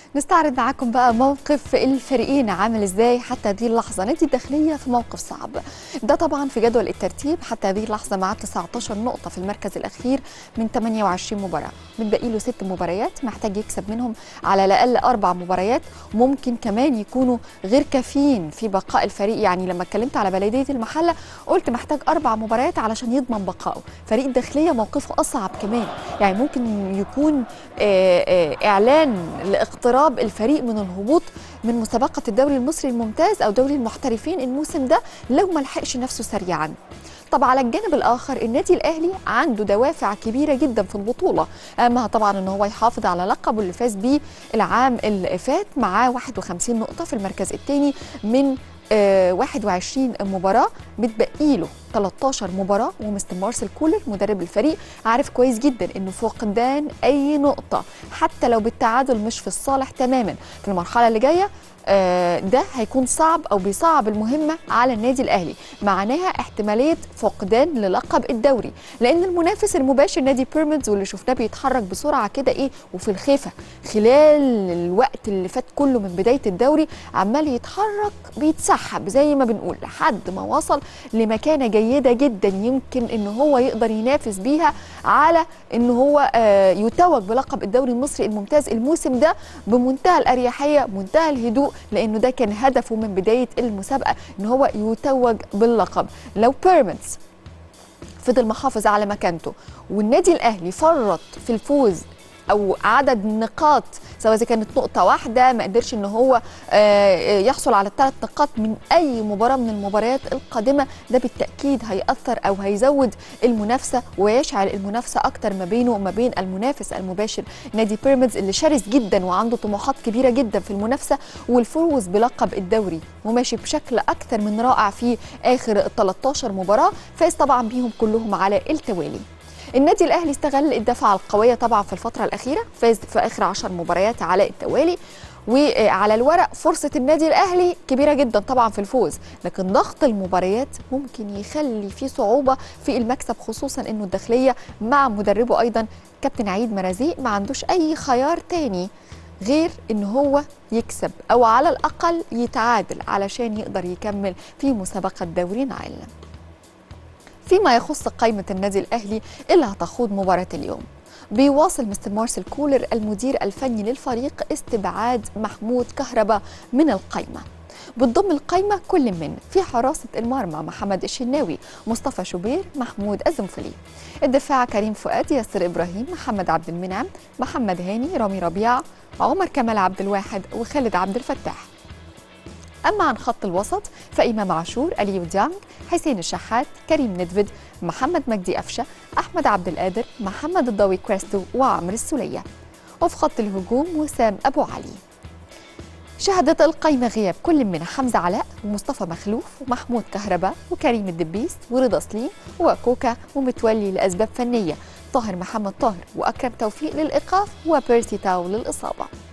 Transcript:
نستعرض معاكم بقى موقف الفريقين عامل ازاي حتى هذه اللحظه نادي الداخليه في موقف صعب ده طبعا في جدول الترتيب حتى هذه اللحظه معاه 19 نقطه في المركز الاخير من 28 مباراه متبقي له ست مباريات محتاج يكسب منهم على الاقل اربع مباريات ممكن كمان يكونوا غير كافيين في بقاء الفريق يعني لما اتكلمت على بلديه المحله قلت محتاج اربع مباريات علشان يضمن بقائه فريق الداخليه موقفه اصعب كمان يعني ممكن يكون آه، آه، اعلان لاقتراب الفريق من الهبوط من مسابقه الدوري المصري الممتاز او دوري المحترفين الموسم ده لو ما لحقش نفسه سريعا طب على الجانب الاخر النادي الاهلي عنده دوافع كبيره جدا في البطوله اهمها طبعا ان هو يحافظ على لقبه اللي فاز بيه العام اللي فات معاه 51 نقطه في المركز الثاني من آه 21 مباراه متبقي له 13 مباراه ومستر مارسيل كولر مدرب الفريق عارف كويس جدا انه فقدان اي نقطه حتى لو بالتعادل مش في الصالح تماما في المرحله اللي جايه آه، ده هيكون صعب او بيصعب المهمه على النادي الاهلي معناها احتماليه فقدان للقب الدوري لان المنافس المباشر نادي بيراميدز واللي شفناه بيتحرك بسرعه كده ايه وفي الخفه خلال الوقت اللي فات كله من بدايه الدوري عمال يتحرك بيتسحب زي ما بنقول لحد ما وصل لمكانه جيده جدا يمكن ان هو يقدر ينافس بيها على ان هو آه، يتوج بلقب الدوري المصري الممتاز الموسم ده بمنتهى الاريحيه منتهى الهدوء لانه ده كان هدفه من بدايه المسابقه ان هو يتوج باللقب لو بيراميدز فضل محافظ على مكانته والنادي الاهلي فرط في الفوز او عدد نقاط سواء اذا كانت نقطه واحده ما قدرش ان هو آه، يحصل على الثلاث نقاط من اي مباراه من المباريات القادمه ده بالتاكيد هياثر او هيزود المنافسه ويشعل المنافسه اكتر ما بينه وما بين المنافس المباشر نادي بيراميدز اللي شرس جدا وعنده طموحات كبيره جدا في المنافسه والفوز بلقب الدوري وماشي بشكل اكتر من رائع في اخر 13 مباراه فاز طبعا بيهم كلهم على التوالي النادي الاهلي استغل الدفعه القويه طبعا في الفتره الاخيره فاز في اخر 10 مباريات على التوالي وعلى الورق فرصه النادي الاهلي كبيره جدا طبعا في الفوز لكن ضغط المباريات ممكن يخلي في صعوبه في المكسب خصوصا انه الداخليه مع مدربه ايضا كابتن عيد مرازيق ما عندوش اي خيار تاني غير ان هو يكسب او على الاقل يتعادل علشان يقدر يكمل في مسابقه دوري العالم فيما يخص قائمة النادي الأهلي اللي هتخوض مباراة اليوم بيواصل مستر مارسيل كولر المدير الفني للفريق استبعاد محمود كهربا من القائمة بتضم القائمة كل من في حراسة المرمى محمد الشناوي مصطفى شوبير محمود الزنفلي الدفاع كريم فؤاد ياسر إبراهيم محمد عبد المنعم محمد هاني رامي ربيع عمر كمال عبد الواحد وخالد عبد الفتاح أما عن خط الوسط فإمام عاشور أليو ديانج حسين الشحات كريم ندفد محمد مجدي أفشة أحمد عبد القادر محمد الضوي كريستو وعمر السولية وفي خط الهجوم وسام أبو علي شهدت القايمة غياب كل من حمزة علاء ومصطفى مخلوف ومحمود كهرباء وكريم الدبيس ورضا سليم وكوكا ومتولي لأسباب فنية طاهر محمد طاهر وأكرم توفيق للإيقاف وبيرسي تاو للإصابة